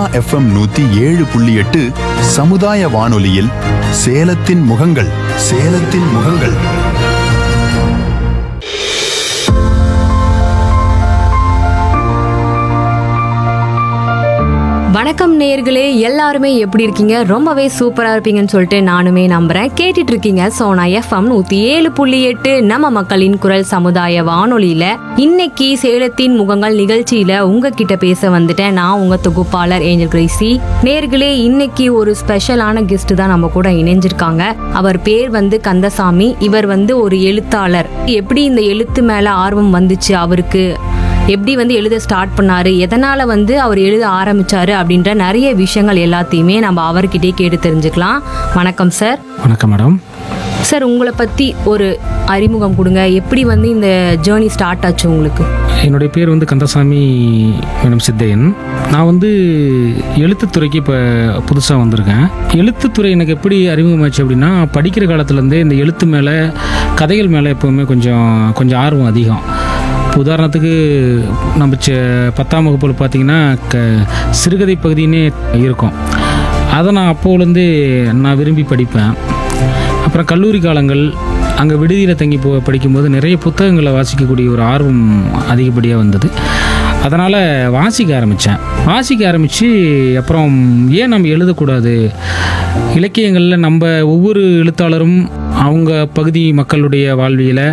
Sona FM நூத்தி ஏழு புள்ளி எட்டு சமுதாய வானொலியில் சேலத்தின் முகங்கள் சேலத்தின் முகங்கள் வணக்கம் நேயர்களே எல்லாருமே எப்படி இருக்கீங்க ரொம்பவே சூப்பரா இருப்பீங்கன்னு சொல்லிட்டு நானுமே நம்புறேன் கேட்டுட்டு இருக்கீங்க சோனா எஃப்எம் நூத்தி ஏழு புள்ளி எட்டு நம்ம மக்களின் குரல் சமுதாய வானொலியில இன்னைக்கு சேலத்தின் முகங்கள் நிகழ்ச்சியில உங்ககிட்ட பேச வந்துட்டேன் நான் உங்க தொகுப்பாளர் ஏஞ்சல் கிரேசி நேர்களே இன்னைக்கு ஒரு ஸ்பெஷலான கெஸ்ட் தான் நம்ம கூட இணைஞ்சிருக்காங்க அவர் பேர் வந்து கந்தசாமி இவர் வந்து ஒரு எழுத்தாளர் எப்படி இந்த எழுத்து மேல ஆர்வம் வந்துச்சு அவருக்கு எப்படி வந்து எழுத ஸ்டார்ட் பண்ணாரு எதனால வந்து அவர் எழுத ஆரம்பிச்சாரு அப்படின்ற நிறைய விஷயங்கள் எல்லாத்தையுமே நம்ம அவர்கிட்டயே கேட்டு தெரிஞ்சுக்கலாம் வணக்கம் சார் வணக்கம் மேடம் சார் உங்களை பத்தி ஒரு அறிமுகம் கொடுங்க எப்படி வந்து இந்த ஜேர்னி ஸ்டார்ட் ஆச்சு உங்களுக்கு என்னுடைய பேர் வந்து கந்தசாமி மேடம் சித்தையன் நான் வந்து எழுத்துத்துறைக்கு இப்போ புதுசாக வந்திருக்கேன் எழுத்துத்துறை எனக்கு எப்படி அறிமுகமாச்சு அப்படின்னா படிக்கிற காலத்துலேருந்தே இந்த எழுத்து மேலே கதைகள் மேலே எப்போவுமே கொஞ்சம் கொஞ்சம் ஆர்வம் அதிகம் இப்ப உதாரணத்துக்கு நம்ம செ பத்தாம் வகுப்பில் பார்த்தீங்கன்னா க சிறுகதை பகுதின்னே இருக்கும் அதை நான் அப்போலேருந்தே நான் விரும்பி படிப்பேன் அப்புறம் கல்லூரி காலங்கள் அங்கே விடுதியில் தங்கி போ படிக்கும்போது நிறைய புத்தகங்களை வாசிக்கக்கூடிய ஒரு ஆர்வம் அதிகப்படியாக வந்தது அதனால் வாசிக்க ஆரம்பித்தேன் வாசிக்க ஆரம்பித்து அப்புறம் ஏன் நம்ம எழுதக்கூடாது இலக்கியங்களில் நம்ம ஒவ்வொரு எழுத்தாளரும் அவங்க பகுதி மக்களுடைய வாழ்வியலை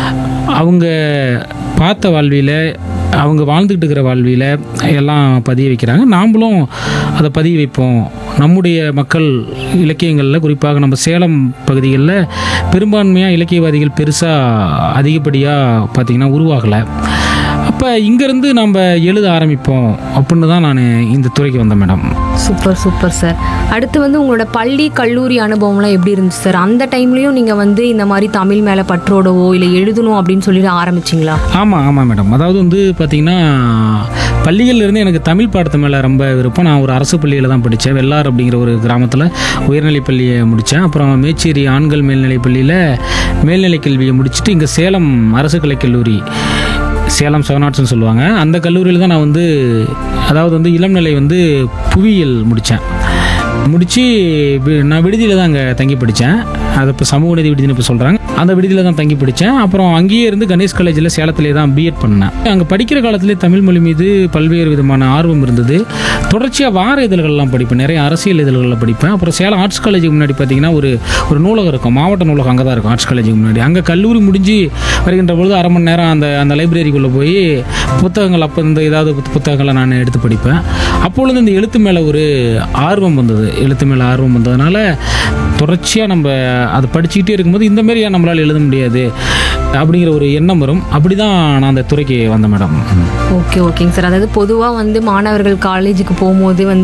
அவங்க பார்த்த வாழ்வியில் அவங்க வாழ்ந்துக்கிட்டு இருக்கிற வாழ்வியில் எல்லாம் பதிய வைக்கிறாங்க நாமளும் அதை பதிய வைப்போம் நம்முடைய மக்கள் இலக்கியங்களில் குறிப்பாக நம்ம சேலம் பகுதிகளில் பெரும்பான்மையாக இலக்கியவாதிகள் பெருசாக அதிகப்படியாக பார்த்திங்கன்னா உருவாகலை அப்போ இங்கேருந்து நம்ம எழுத ஆரம்பிப்போம் அப்படின்னு தான் நான் இந்த துறைக்கு வந்தேன் மேடம் சூப்பர் சூப்பர் சார் அடுத்து வந்து உங்களோட பள்ளி கல்லூரி அனுபவம்லாம் எப்படி இருந்துச்சு சார் அந்த டைம்லயும் நீங்க வந்து இந்த மாதிரி தமிழ் மேல பற்றோடவோ இல்லை எழுதணும் அப்படின்னு சொல்லிட்டு ஆரம்பிச்சிங்களா ஆமாம் ஆமாம் மேடம் அதாவது வந்து பார்த்திங்கன்னா பள்ளிகள்ல இருந்து எனக்கு தமிழ் பாடத்து மேலே ரொம்ப விருப்பம் நான் ஒரு அரசு பள்ளியில் தான் படித்தேன் வெள்ளார் அப்படிங்கிற ஒரு கிராமத்தில் உயர்நிலைப் பள்ளியை முடித்தேன் அப்புறம் மேச்சேரி ஆண்கள் மேல்நிலைப் பள்ளியில் மேல்நிலை கல்வியை முடிச்சுட்டு இங்கே சேலம் அரசு கலைக் கல்லூரி சேலம் செவன் ஆர்ட்ஸ்னு சொல்லுவாங்க அந்த கல்லூரியில் தான் நான் வந்து அதாவது வந்து இளம்நிலை வந்து புவியியல் முடித்தேன் முடித்து நான் விடுதியில் தான் அங்கே தங்கி படித்தேன் அது இப்போ சமூக நீதி விடுதின்னு இப்போ சொல்கிறாங்க அந்த விடுதியில் தான் தங்கி படித்தேன் அப்புறம் அங்கேயே இருந்து கணேஷ் காலேஜில் சேலத்திலே தான் பிஎட் பண்ணேன் அங்கே படிக்கிற காலத்திலே தமிழ் மொழி மீது பல்வேறு விதமான ஆர்வம் இருந்தது தொடர்ச்சியாக வார இதழ்கள்லாம் படிப்பேன் நிறைய அரசியல் இதழ்களில் படிப்பேன் அப்புறம் சேலம் ஆர்ட்ஸ் காலேஜுக்கு முன்னாடி பார்த்தீங்கன்னா ஒரு ஒரு நூலகம் இருக்கும் மாவட்ட நூலகம் அங்கே தான் இருக்கும் ஆர்ட்ஸ் காலேஜுக்கு முன்னாடி அங்கே கல்லூரி முடிஞ்சு வருகின்ற பொழுது அரை மணி நேரம் அந்த அந்த லைப்ரரிக்குள்ளே போய் புத்தகங்கள் அப்போ இந்த ஏதாவது புத்த- புத்தகங்களை நான் எடுத்து படிப்பேன் அப்பொழுது இந்த எழுத்து மேலே ஒரு ஆர்வம் வந்தது எழுத்து மேலே ஆர்வம் வந்ததுனால தொடர்ச்சியாக நம்ம அதை படிச்சுக்கிட்டே இருக்கும்போது இந்த மாதிரி ஏன் நம்மளால் எழுத முடியாது அப்படிங்கிற ஒரு எண்ணம் வரும் அப்படி தான் நான் அந்த துறைக்கு வந்தேன் மேடம் ஓகே ஓகேங்க சார் அதாவது பொதுவாக வந்து மாணவர்கள் காலேஜுக்கு போகும்போது வந்து